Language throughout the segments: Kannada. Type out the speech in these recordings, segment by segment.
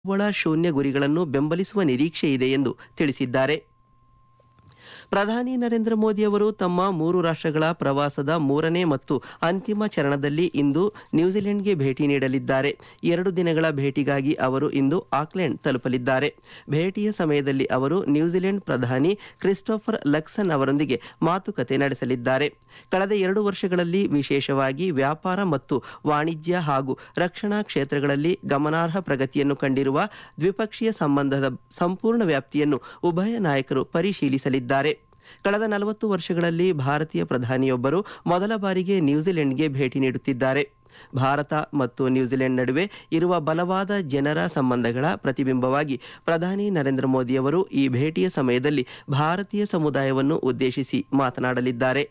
ನಿವ್ವಳ ಶೂನ್ಯ ಗುರಿಗಳನ್ನು ಬೆಂಬಲಿಸುವ ನಿರೀಕ್ಷೆ ಇದೆ ಎಂದು ತಿಳಿಸಿದ್ದಾರೆ ಪ್ರಧಾನಿ ನರೇಂದ್ರ ಮೋದಿ ಅವರು ತಮ್ಮ ಮೂರು ರಾಷ್ಟ್ರಗಳ ಪ್ರವಾಸದ ಮೂರನೇ ಮತ್ತು ಅಂತಿಮ ಚರಣದಲ್ಲಿ ಇಂದು ನ್ಯೂಜಿಲೆಂಡ್ಗೆ ಭೇಟಿ ನೀಡಲಿದ್ದಾರೆ ಎರಡು ದಿನಗಳ ಭೇಟಿಗಾಗಿ ಅವರು ಇಂದು ಆಕ್ಲೆಂಡ್ ತಲುಪಲಿದ್ದಾರೆ ಭೇಟಿಯ ಸಮಯದಲ್ಲಿ ಅವರು ನ್ಯೂಜಿಲೆಂಡ್ ಪ್ರಧಾನಿ ಕ್ರಿಸ್ಟೋಫರ್ ಲಕ್ಸನ್ ಅವರೊಂದಿಗೆ ಮಾತುಕತೆ ನಡೆಸಲಿದ್ದಾರೆ ಕಳೆದ ಎರಡು ವರ್ಷಗಳಲ್ಲಿ ವಿಶೇಷವಾಗಿ ವ್ಯಾಪಾರ ಮತ್ತು ವಾಣಿಜ್ಯ ಹಾಗೂ ರಕ್ಷಣಾ ಕ್ಷೇತ್ರಗಳಲ್ಲಿ ಗಮನಾರ್ಹ ಪ್ರಗತಿಯನ್ನು ಕಂಡಿರುವ ದ್ವಿಪಕ್ಷೀಯ ಸಂಬಂಧದ ಸಂಪೂರ್ಣ ವ್ಯಾಪ್ತಿಯನ್ನು ಉಭಯ ನಾಯಕರು ಪರಿಶೀಲಿಸಲಿದ್ದಾರೆ ಕಳೆದ ನಲವತ್ತು ವರ್ಷಗಳಲ್ಲಿ ಭಾರತೀಯ ಪ್ರಧಾನಿಯೊಬ್ಬರು ಮೊದಲ ಬಾರಿಗೆ ನ್ಯೂಜಿಲೆಂಡ್ಗೆ ಭೇಟಿ ನೀಡುತ್ತಿದ್ದಾರೆ ಭಾರತ ಮತ್ತು ನ್ಯೂಜಿಲೆಂಡ್ ನಡುವೆ ಇರುವ ಬಲವಾದ ಜನರ ಸಂಬಂಧಗಳ ಪ್ರತಿಬಿಂಬವಾಗಿ ಪ್ರಧಾನಿ ನರೇಂದ್ರ ಮೋದಿಯವರು ಈ ಭೇಟಿಯ ಸಮಯದಲ್ಲಿ ಭಾರತೀಯ ಸಮುದಾಯವನ್ನು ಉದ್ದೇಶಿಸಿ ಮಾತನಾಡಲಿದ್ದಾರೆ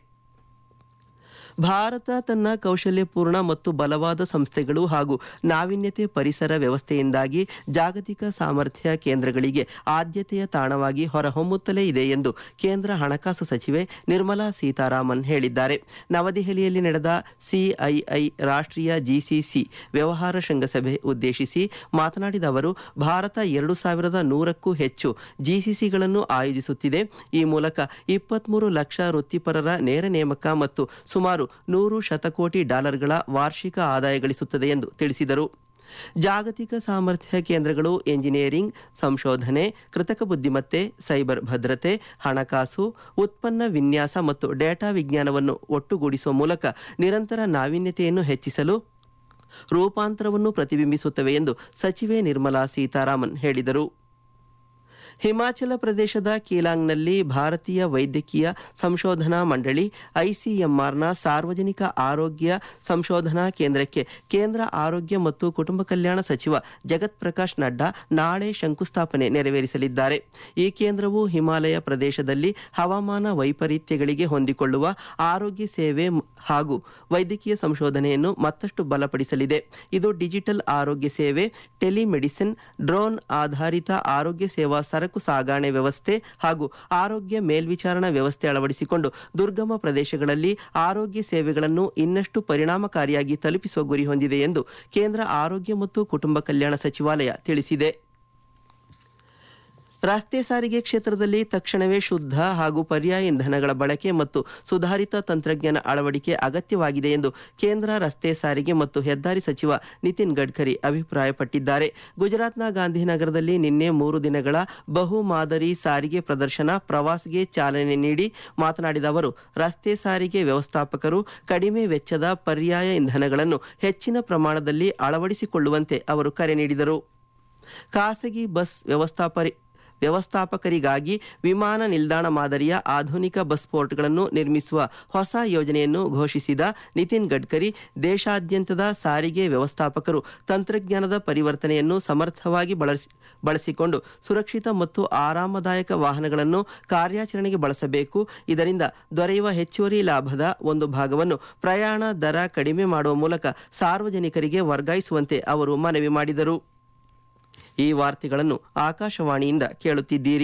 ಭಾರತ ತನ್ನ ಕೌಶಲ್ಯಪೂರ್ಣ ಮತ್ತು ಬಲವಾದ ಸಂಸ್ಥೆಗಳು ಹಾಗೂ ನಾವೀನ್ಯತೆ ಪರಿಸರ ವ್ಯವಸ್ಥೆಯಿಂದಾಗಿ ಜಾಗತಿಕ ಸಾಮರ್ಥ್ಯ ಕೇಂದ್ರಗಳಿಗೆ ಆದ್ಯತೆಯ ತಾಣವಾಗಿ ಹೊರಹೊಮ್ಮುತ್ತಲೇ ಇದೆ ಎಂದು ಕೇಂದ್ರ ಹಣಕಾಸು ಸಚಿವೆ ನಿರ್ಮಲಾ ಸೀತಾರಾಮನ್ ಹೇಳಿದ್ದಾರೆ ನವದೆಹಲಿಯಲ್ಲಿ ನಡೆದ ಸಿಐಐ ರಾಷ್ಟ್ರೀಯ ಜಿಸಿಸಿ ವ್ಯವಹಾರ ಶೃಂಗಸಭೆ ಉದ್ದೇಶಿಸಿ ಮಾತನಾಡಿದ ಅವರು ಭಾರತ ಎರಡು ಸಾವಿರದ ನೂರಕ್ಕೂ ಹೆಚ್ಚು ಜಿಸಿಸಿಗಳನ್ನು ಆಯೋಜಿಸುತ್ತಿದೆ ಈ ಮೂಲಕ ಇಪ್ಪತ್ಮೂರು ಲಕ್ಷ ವೃತ್ತಿಪರರ ನೇರ ನೇಮಕ ಮತ್ತು ಸುಮಾರು ನೂರು ಶತಕೋಟಿ ಡಾಲರ್ಗಳ ವಾರ್ಷಿಕ ಆದಾಯ ಗಳಿಸುತ್ತದೆ ಎಂದು ತಿಳಿಸಿದರು ಜಾಗತಿಕ ಸಾಮರ್ಥ್ಯ ಕೇಂದ್ರಗಳು ಎಂಜಿನಿಯರಿಂಗ್ ಸಂಶೋಧನೆ ಕೃತಕ ಬುದ್ಧಿಮತ್ತೆ ಸೈಬರ್ ಭದ್ರತೆ ಹಣಕಾಸು ಉತ್ಪನ್ನ ವಿನ್ಯಾಸ ಮತ್ತು ಡೇಟಾ ವಿಜ್ಞಾನವನ್ನು ಒಟ್ಟುಗೂಡಿಸುವ ಮೂಲಕ ನಿರಂತರ ನಾವೀನ್ಯತೆಯನ್ನು ಹೆಚ್ಚಿಸಲು ರೂಪಾಂತರವನ್ನು ಪ್ರತಿಬಿಂಬಿಸುತ್ತವೆ ಎಂದು ಸಚಿವೆ ನಿರ್ಮಲಾ ಸೀತಾರಾಮನ್ ಹೇಳಿದರು ಹಿಮಾಚಲ ಪ್ರದೇಶದ ಕೀಲಾಂಗ್ನಲ್ಲಿ ಭಾರತೀಯ ವೈದ್ಯಕೀಯ ಸಂಶೋಧನಾ ಮಂಡಳಿ ಐಸಿಎಂಆರ್ನ ಸಾರ್ವಜನಿಕ ಆರೋಗ್ಯ ಸಂಶೋಧನಾ ಕೇಂದ್ರಕ್ಕೆ ಕೇಂದ್ರ ಆರೋಗ್ಯ ಮತ್ತು ಕುಟುಂಬ ಕಲ್ಯಾಣ ಸಚಿವ ಜಗತ್ ಪ್ರಕಾಶ್ ನಡ್ಡಾ ನಾಳೆ ಶಂಕುಸ್ಥಾಪನೆ ನೆರವೇರಿಸಲಿದ್ದಾರೆ ಈ ಕೇಂದ್ರವು ಹಿಮಾಲಯ ಪ್ರದೇಶದಲ್ಲಿ ಹವಾಮಾನ ವೈಪರೀತ್ಯಗಳಿಗೆ ಹೊಂದಿಕೊಳ್ಳುವ ಆರೋಗ್ಯ ಸೇವೆ ಮ್- ಹಾಗೂ ವೈದ್ಯಕೀಯ ಸಂಶೋಧನೆಯನ್ನು ಮತ್ತಷ್ಟು ಬಲಪಡಿಸಲಿದೆ ಇದು ಡಿಜಿಟಲ್ ಆರೋಗ್ಯ ಸೇವೆ ಟೆಲಿಮೆಡಿಸಿನ್ ಡ್ರೋನ್ ಆಧಾರಿತ ಆರೋಗ್ಯ ಸೇವಾ ಸರಕು ಸಾಗಣೆ ವ್ಯವಸ್ಥೆ ಹಾಗೂ ಆರೋಗ್ಯ ಮೇಲ್ವಿಚಾರಣಾ ವ್ಯವಸ್ಥೆ ಅಳವಡಿಸಿಕೊಂಡು ದುರ್ಗಮ ಪ್ರದೇಶಗಳಲ್ಲಿ ಆರೋಗ್ಯ ಸೇವೆಗಳನ್ನು ಇನ್ನಷ್ಟು ಪರಿಣಾಮಕಾರಿಯಾಗಿ ತಲುಪಿಸುವ ಗುರಿ ಹೊಂದಿದೆ ಎಂದು ಕೇಂದ್ರ ಆರೋಗ್ಯ ಮತ್ತು ಕುಟುಂಬ ಕಲ್ಯಾಣ ಸಚಿವಾಲಯ ತಿಳಿಸಿದೆ ರಸ್ತೆ ಸಾರಿಗೆ ಕ್ಷೇತ್ರದಲ್ಲಿ ತಕ್ಷಣವೇ ಶುದ್ಧ ಹಾಗೂ ಪರ್ಯಾಯ ಇಂಧನಗಳ ಬಳಕೆ ಮತ್ತು ಸುಧಾರಿತ ತಂತ್ರಜ್ಞಾನ ಅಳವಡಿಕೆ ಅಗತ್ಯವಾಗಿದೆ ಎಂದು ಕೇಂದ್ರ ರಸ್ತೆ ಸಾರಿಗೆ ಮತ್ತು ಹೆದ್ದಾರಿ ಸಚಿವ ನಿತಿನ್ ಗಡ್ಕರಿ ಅಭಿಪ್ರಾಯಪಟ್ಟಿದ್ದಾರೆ ಗುಜರಾತ್ನ ಗಾಂಧಿನಗರದಲ್ಲಿ ನಿನ್ನೆ ಮೂರು ದಿನಗಳ ಬಹು ಮಾದರಿ ಸಾರಿಗೆ ಪ್ರದರ್ಶನ ಪ್ರವಾಸ್ಗೆ ಚಾಲನೆ ನೀಡಿ ಮಾತನಾಡಿದ ಅವರು ರಸ್ತೆ ಸಾರಿಗೆ ವ್ಯವಸ್ಥಾಪಕರು ಕಡಿಮೆ ವೆಚ್ಚದ ಪರ್ಯಾಯ ಇಂಧನಗಳನ್ನು ಹೆಚ್ಚಿನ ಪ್ರಮಾಣದಲ್ಲಿ ಅಳವಡಿಸಿಕೊಳ್ಳುವಂತೆ ಅವರು ಕರೆ ನೀಡಿದರು ಖಾಸಗಿ ಬಸ್ ವ್ಯವಸ್ಥಾಪರಿ ವ್ಯವಸ್ಥಾಪಕರಿಗಾಗಿ ವಿಮಾನ ನಿಲ್ದಾಣ ಮಾದರಿಯ ಆಧುನಿಕ ಬಸ್ ಪೋರ್ಟ್ಗಳನ್ನು ನಿರ್ಮಿಸುವ ಹೊಸ ಯೋಜನೆಯನ್ನು ಘೋಷಿಸಿದ ನಿತಿನ್ ಗಡ್ಕರಿ ದೇಶಾದ್ಯಂತದ ಸಾರಿಗೆ ವ್ಯವಸ್ಥಾಪಕರು ತಂತ್ರಜ್ಞಾನದ ಪರಿವರ್ತನೆಯನ್ನು ಸಮರ್ಥವಾಗಿ ಬಳಸಿ ಬಳಸಿಕೊಂಡು ಸುರಕ್ಷಿತ ಮತ್ತು ಆರಾಮದಾಯಕ ವಾಹನಗಳನ್ನು ಕಾರ್ಯಾಚರಣೆಗೆ ಬಳಸಬೇಕು ಇದರಿಂದ ದೊರೆಯುವ ಹೆಚ್ಚುವರಿ ಲಾಭದ ಒಂದು ಭಾಗವನ್ನು ಪ್ರಯಾಣ ದರ ಕಡಿಮೆ ಮಾಡುವ ಮೂಲಕ ಸಾರ್ವಜನಿಕರಿಗೆ ವರ್ಗಾಯಿಸುವಂತೆ ಅವರು ಮನವಿ ಮಾಡಿದರು ಈ ವಾರ್ತೆಗಳನ್ನು ಆಕಾಶವಾಣಿಯಿಂದ ಕೇಳುತ್ತಿದ್ದೀರಿ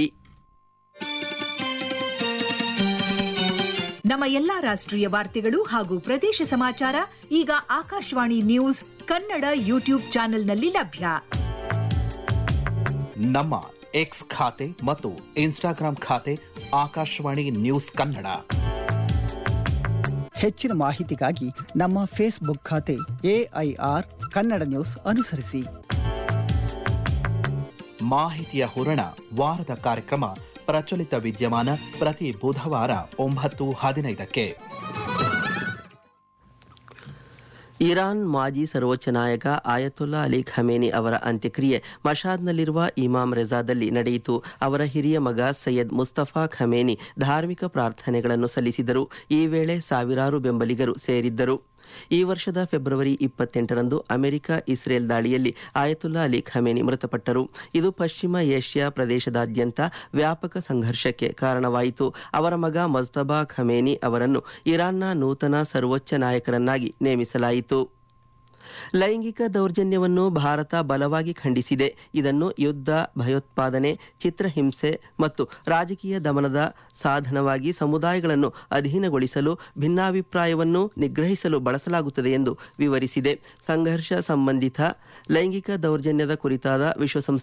ನಮ್ಮ ಎಲ್ಲಾ ರಾಷ್ಟ್ರೀಯ ವಾರ್ತೆಗಳು ಹಾಗೂ ಪ್ರದೇಶ ಸಮಾಚಾರ ಈಗ ಆಕಾಶವಾಣಿ ನ್ಯೂಸ್ ಕನ್ನಡ ಯೂಟ್ಯೂಬ್ ಚಾನೆಲ್ನಲ್ಲಿ ಲಭ್ಯ ನಮ್ಮ ಎಕ್ಸ್ ಖಾತೆ ಮತ್ತು ಇನ್ಸ್ಟಾಗ್ರಾಂ ಖಾತೆ ಆಕಾಶವಾಣಿ ನ್ಯೂಸ್ ಕನ್ನಡ ಹೆಚ್ಚಿನ ಮಾಹಿತಿಗಾಗಿ ನಮ್ಮ ಫೇಸ್ಬುಕ್ ಖಾತೆ ಎಐಆರ್ ಕನ್ನಡ ನ್ಯೂಸ್ ಅನುಸರಿಸಿ ಮಾಹಿತಿಯ ಹೂರಣ ವಾರದ ಕಾರ್ಯಕ್ರಮ ಪ್ರಚಲಿತ ವಿದ್ಯಮಾನ ಪ್ರತಿ ಬುಧವಾರ ಒಂಬತ್ತು ಹದಿನೈದಕ್ಕೆ ಇರಾನ್ ಮಾಜಿ ಸರ್ವೋಚ್ಚ ನಾಯಕ ಆಯತುಲ್ಲಾ ಅಲಿ ಖಮೇನಿ ಅವರ ಅಂತ್ಯಕ್ರಿಯೆ ಮಷಾದ್ನಲ್ಲಿರುವ ಇಮಾಮ್ ರೆಜಾದಲ್ಲಿ ನಡೆಯಿತು ಅವರ ಹಿರಿಯ ಮಗ ಸೈಯದ್ ಮುಸ್ತಫಾ ಖಮೇನಿ ಧಾರ್ಮಿಕ ಪ್ರಾರ್ಥನೆಗಳನ್ನು ಸಲ್ಲಿಸಿದರು ಈ ವೇಳೆ ಸಾವಿರಾರು ಬೆಂಬಲಿಗರು ಸೇರಿದ್ದರು ಈ ವರ್ಷದ ಫೆಬ್ರವರಿ ಇಪ್ಪತ್ತೆಂಟರಂದು ಅಮೆರಿಕ ಇಸ್ರೇಲ್ ದಾಳಿಯಲ್ಲಿ ಆಯತುಲ್ಲಾ ಅಲಿ ಖಮೇನಿ ಮೃತಪಟ್ಟರು ಇದು ಪಶ್ಚಿಮ ಏಷ್ಯಾ ಪ್ರದೇಶದಾದ್ಯಂತ ವ್ಯಾಪಕ ಸಂಘರ್ಷಕ್ಕೆ ಕಾರಣವಾಯಿತು ಅವರ ಮಗ ಮಜ್ತಬಾ ಖಮೇನಿ ಅವರನ್ನು ಇರಾನ್ನ ನೂತನ ಸರ್ವೋಚ್ಚ ನಾಯಕರನ್ನಾಗಿ ನೇಮಿಸಲಾಯಿತು ಲೈಂಗಿಕ ದೌರ್ಜನ್ಯವನ್ನು ಭಾರತ ಬಲವಾಗಿ ಖಂಡಿಸಿದೆ ಇದನ್ನು ಯುದ್ಧ ಭಯೋತ್ಪಾದನೆ ಚಿತ್ರಹಿಂಸೆ ಮತ್ತು ರಾಜಕೀಯ ದಮನದ ಸಾಧನವಾಗಿ ಸಮುದಾಯಗಳನ್ನು ಅಧೀನಗೊಳಿಸಲು ಭಿನ್ನಾಭಿಪ್ರಾಯವನ್ನು ನಿಗ್ರಹಿಸಲು ಬಳಸಲಾಗುತ್ತದೆ ಎಂದು ವಿವರಿಸಿದೆ ಸಂಘರ್ಷ ಸಂಬಂಧಿತ ಲೈಂಗಿಕ ದೌರ್ಜನ್ಯದ ಕುರಿತಾದ ವಿಶ್ವಸಂಸ್ಥೆ